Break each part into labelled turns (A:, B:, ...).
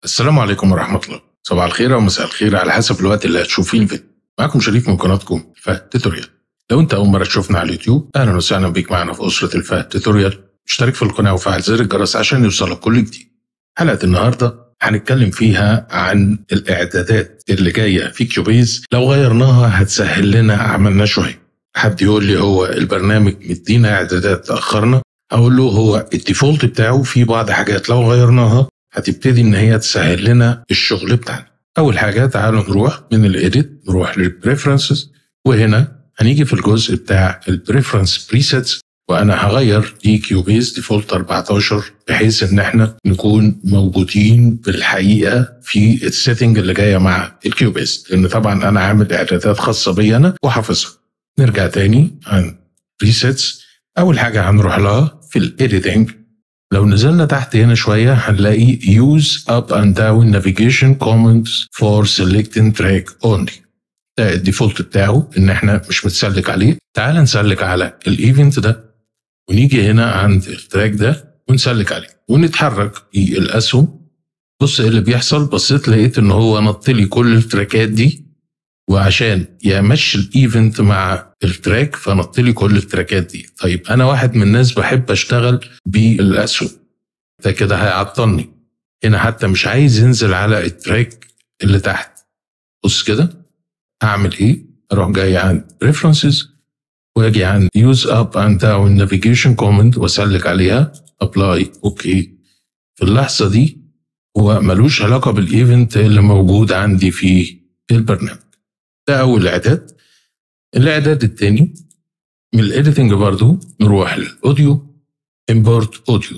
A: السلام عليكم ورحمة الله صباح الخير أو مساء الخير على حسب الوقت اللي هتشوف فيه الفيديو معاكم شريف من قناتكم فهد توتوريال لو انت اول مرة تشوفنا على اليوتيوب اهلا وسهلا بيك معنا في أسرة الفهد توتوريال اشترك في القناة وفعل زر الجرس عشان يوصلك كل جديد حلقة النهاردة هنتكلم فيها عن الإعدادات اللي جاية في كيوبيز لو غيرناها هتسهل لنا أعمالنا شوية حد يقول لي هو البرنامج مدينا إعدادات تأخرنا أقول له هو الديفولت بتاعه في بعض حاجات لو غيرناها هتبتدي ان هي تسهل لنا الشغل بتاعنا اول حاجه تعالوا نروح من الايديت نروح للبريفرنسز وهنا هنيجي في الجزء بتاع البريفرنس بريسيتس وانا هغير دي كيوبيز ديفولت 14 بحيث ان احنا نكون موجودين بالحقيقه في السيتنج اللي جايه مع الكيوبيز لان طبعا انا عامل اعدادات خاصه بي انا وحافظها نرجع تاني عن بريسيتس اول حاجه هنروح لها في الايديتنج لو نزلنا تحت هنا شوية هنلاقي use up and down navigation comments for selecting track only ده الديفولت بتاعه ان احنا مش متسلك عليه تعال نسلك على الايفنت ده ونيجي هنا عند التراك ده ونسلك عليه ونتحرك في الاسهم بص ايه اللي بيحصل بصيت لقيت ان هو نط لي كل التراكات دي وعشان يمشي الايفنت مع التراك فنط لي كل التراكات دي طيب انا واحد من الناس بحب اشتغل بالاسهم ده كده هيعطلني هنا حتى مش عايز ينزل على التراك اللي تحت بص كده اعمل ايه اروح جاي عند ريفرنسز واجي عند يوز اب اند داون نافيجيشن كومنت واسلك عليها ابلاي اوكي في اللحظه دي هو ملوش علاقه بالايفنت اللي موجود عندي في البرنامج ده اول اعداد الاعداد الثاني من الايديتنج برضو نروح للاوديو امبورت اوديو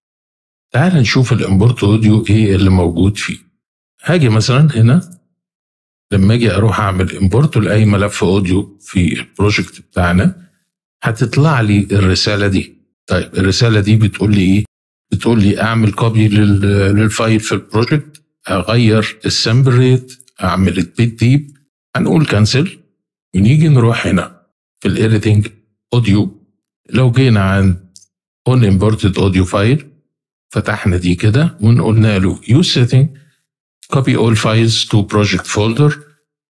A: تعال نشوف الامبورت اوديو ايه اللي موجود فيه هاجي مثلا هنا لما اجي اروح اعمل امبورت لاي ملف اوديو في البروجكت بتاعنا هتطلع لي الرساله دي طيب الرساله دي بتقول لي ايه بتقول لي اعمل كوبي للفايل في البروجكت اغير السامبل ريت اعمل البيت ديب هنقول كانسل ونيجي نروح هنا في الايديتنج اوديو لو جينا عند اون امبورتد اوديو فايل فتحنا دي كده وقلنا له يوز سيتنج كوبي اول فايلز تو بروجكت فولدر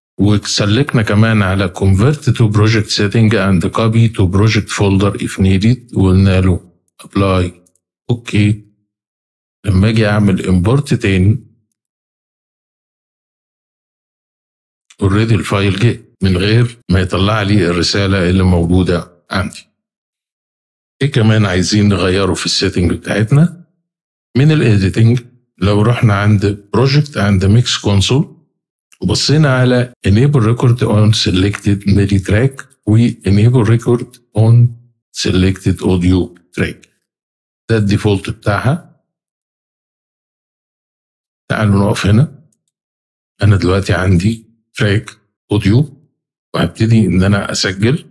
A: وسلكنا كمان على convert to project setting and copy to project folder if needed وقلنا له apply اوكي لما اجي اعمل امبورت تاني اوريدي الفايل جه من غير ما يطلع لي الرساله اللي موجوده عندي ايه كمان عايزين نغيره في السيتنج بتاعتنا من الايديتنج لو رحنا عند بروجكت عند ميكس كونسول وبصينا على enable record on selected MIDI track و enable record on selected audio track ده الديفولت بتاعها تعالوا نقف هنا انا دلوقتي عندي تراك اوديو وهبتدي ان انا اسجل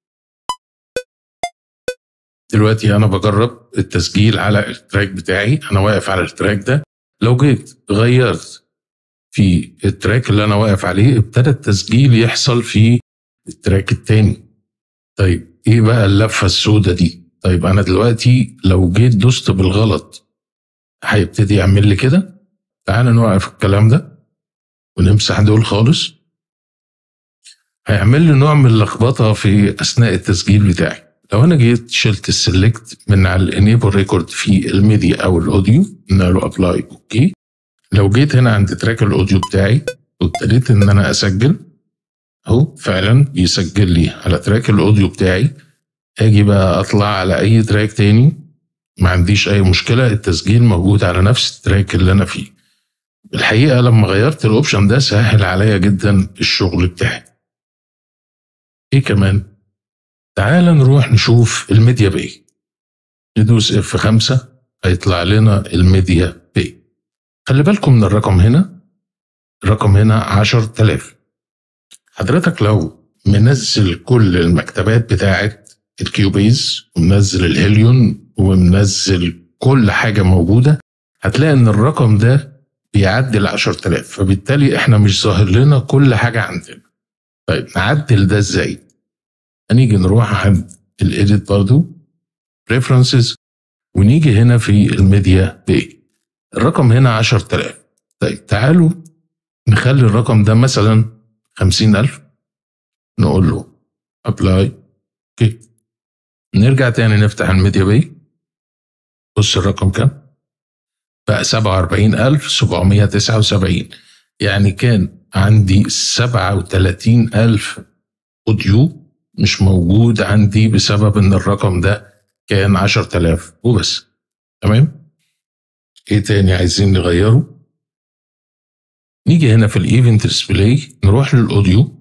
A: دلوقتي انا بجرب التسجيل على التراك بتاعي انا واقف على التراك ده لو جيت غيرت في التراك اللي انا واقف عليه ابتدى التسجيل يحصل في التراك التاني طيب ايه بقى اللفه السوداء دي طيب انا دلوقتي لو جيت دوست بالغلط هيبتدي يعمل لي كده تعال نوقف الكلام ده ونمسح دول خالص هيعمل لي نوع من اللخبطه في اثناء التسجيل بتاعي لو انا جيت شلت السلكت من على الانيبل ريكورد في الميديا او الاوديو قلنا له ابلاي اوكي لو جيت هنا عند تراك الاوديو بتاعي وابتديت ان انا اسجل اهو فعلا بيسجل لي على تراك الاوديو بتاعي اجي بقى اطلع على اي تراك تاني ما عنديش اي مشكله التسجيل موجود على نفس التراك اللي انا فيه الحقيقه لما غيرت الاوبشن ده سهل عليا جدا الشغل بتاعي ايه كمان تعال نروح نشوف الميديا باي ندوس اف 5 هيطلع لنا الميديا باي خلي بالكم من الرقم هنا الرقم هنا 10000 حضرتك لو منزل كل المكتبات بتاعت الكيوبيز ومنزل الهيليون ومنزل كل حاجة موجودة هتلاقي ان الرقم ده بيعدي ال 10000 فبالتالي احنا مش ظاهر لنا كل حاجة عندنا طيب نعدل ده ازاي هنيجي نروح عند الايديت برضو ريفرنسز ونيجي هنا في الميديا باي الرقم هنا 10000 طيب تعالوا نخلي الرقم ده مثلا خمسين ألف نقول له ابلاي اوكي نرجع تاني نفتح الميديا باي بص الرقم كام بقى سبعة وأربعين ألف سبعمية تسعة وسبعين يعني كان عندي سبعة وتلاتين ألف أوديو مش موجود عندي بسبب إن الرقم ده كان عشرة آلاف وبس تمام إيه تاني عايزين نغيره نيجي هنا في الايفنت ديسبلاي نروح للاوديو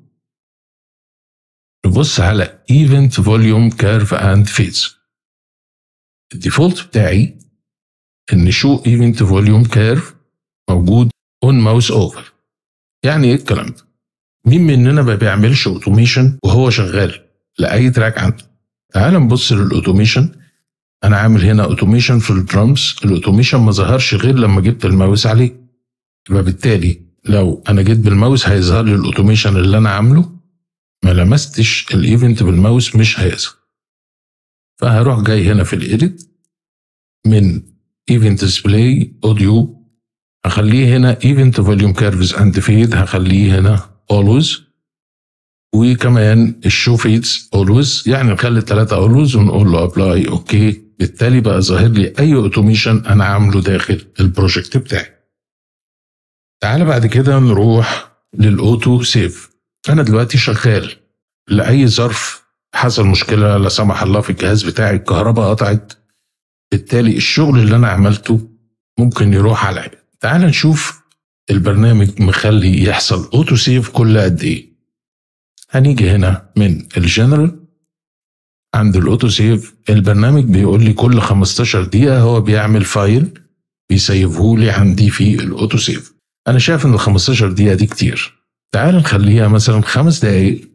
A: نبص على ايفنت فوليوم كيرف اند فيز الديفولت بتاعي ان شو ايفنت فوليوم كيرف موجود اون ماوس اوفر يعني ايه الكلام ده مين مننا ما بيعملش اوتوميشن وهو شغال لاي تراك عنده تعال نبص للاوتوميشن انا عامل هنا اوتوميشن في الدرمز الاوتوميشن ما ظهرش غير لما جبت الماوس عليه يبقى بالتالي لو انا جيت بالماوس هيظهر لي الاوتوميشن اللي انا عامله ما لمستش الايفنت بالماوس مش هيظهر فهروح جاي هنا في الايديت من ايفنت ديسبلاي اوديو هخليه هنا ايفنت فوليوم كيرفز اند فيد هخليه هنا اولويز وكمان الشو فيدز اولويز يعني نخلي الثلاثه اولويز ونقول له ابلاي اوكي بالتالي بقى ظاهر لي اي اوتوميشن انا عامله داخل البروجكت بتاعي تعالى بعد كده نروح للاوتو سيف انا دلوقتي شغال لاي ظرف حصل مشكله لا سمح الله في الجهاز بتاعي الكهرباء قطعت بالتالي الشغل اللي انا عملته ممكن يروح عليا تعال نشوف البرنامج مخلي يحصل اوتو سيف كل قد ايه هنيجي هنا من الجنرال عند الاوتو سيف البرنامج بيقول لي كل 15 دقيقه هو بيعمل فايل بيسيفه لي عندي في الاوتو سيف انا شايف ان ال 15 دقيقه دي كتير تعال نخليها مثلا خمس دقايق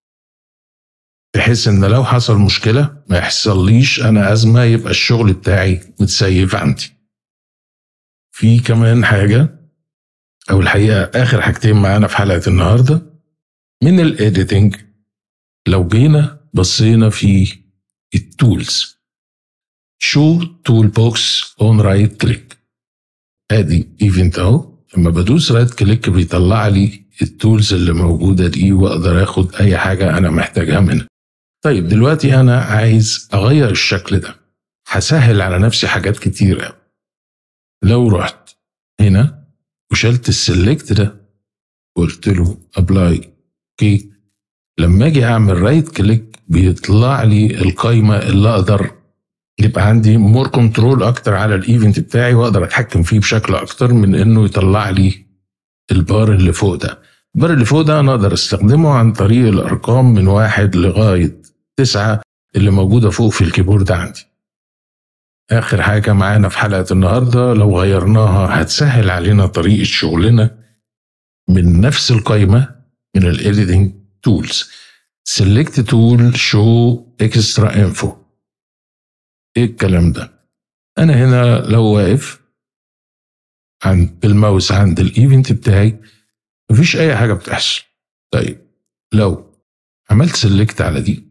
A: بحيث ان لو حصل مشكله ما يحصليش انا ازمه يبقى الشغل بتاعي متسيف عندي في كمان حاجه او الحقيقه اخر حاجتين معانا في حلقه النهارده من الايديتنج لو جينا بصينا في التولز شو تول بوكس اون رايت كليك ادي ايفنت اهو لما بدوس رايت كليك بيطلع لي التولز اللي موجوده دي واقدر اخد اي حاجه انا محتاجها منها طيب دلوقتي انا عايز اغير الشكل ده هسهل على نفسي حاجات كتير قوي لو رحت هنا وشلت السلكت ده وقلت له ابلاي اوكي لما اجي اعمل رايت كليك بيطلع لي القايمه اللي اقدر يبقى عندي مور كنترول اكتر على الايفنت بتاعي واقدر اتحكم فيه بشكل اكتر من انه يطلع لي البار اللي فوق ده البار اللي فوق ده انا اقدر استخدمه عن طريق الارقام من واحد لغايه تسعة اللي موجودة فوق في الكيبورد عندي آخر حاجة معانا في حلقة النهاردة لو غيرناها هتسهل علينا طريقة شغلنا من نفس القائمة من الإيديتنج تولز سيلكت تول شو اكسترا انفو ايه الكلام ده انا هنا لو واقف عند بالماوس عند الايفنت بتاعي مفيش اي حاجه بتحصل طيب لو عملت سيلكت على دي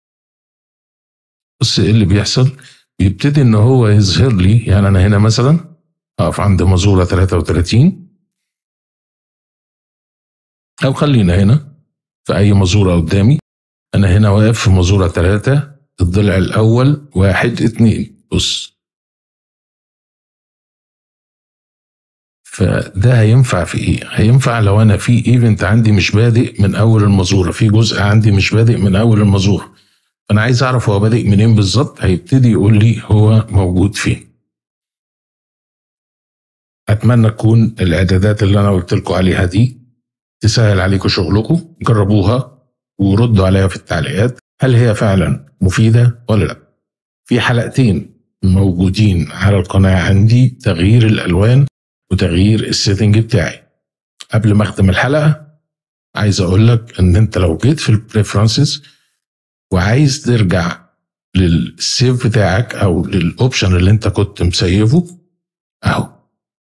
A: بص ايه اللي بيحصل بيبتدي ان هو يظهر لي يعني انا هنا مثلا اقف عند مزوره 33 او خلينا هنا في اي مزوره قدامي انا هنا واقف في مزوره 3 الضلع الاول واحد اتنين بص فده هينفع في ايه؟ هينفع لو انا في ايفنت عندي مش بادئ من اول المزوره، في جزء عندي مش بادئ من اول المزوره. فانا عايز اعرف هو بادئ منين بالظبط هيبتدي يقول لي هو موجود فين. اتمنى تكون الاعدادات اللي انا قلت لكم عليها دي تسهل عليكم شغلكم، جربوها وردوا عليها في التعليقات هل هي فعلا مفيده ولا لا. في حلقتين موجودين على القناه عندي تغيير الالوان وتغيير السيتنج بتاعي قبل ما اختم الحلقه عايز اقول لك ان انت لو جيت في البريفرنسز وعايز ترجع للسيف بتاعك او للاوبشن اللي انت كنت مسيفه اهو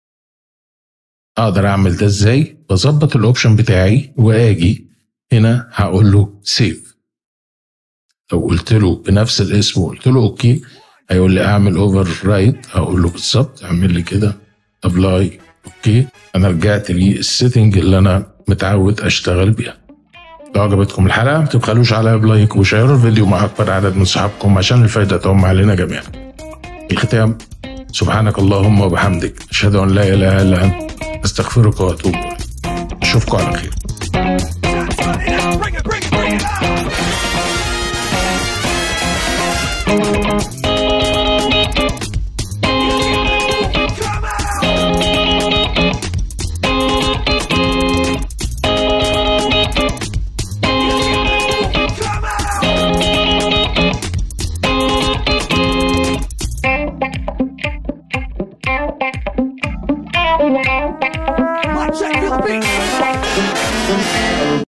A: اقدر اعمل ده ازاي بظبط الاوبشن بتاعي واجي هنا هقول له سيف لو قلت له بنفس الاسم وقلت له اوكي هيقول لي اعمل اوفر رايت اقول له بالظبط اعمل لي كده ابلاي اوكي انا رجعت لي السيتنج اللي انا متعود اشتغل بيها لو عجبتكم الحلقه ما تبخلوش عليا بلايك وشيروا الفيديو مع اكبر عدد من صحابكم عشان الفايده تعم علينا جميعا في الختام سبحانك اللهم وبحمدك اشهد ان لا اله الا انت استغفرك واتوب اليك اشوفكم على خير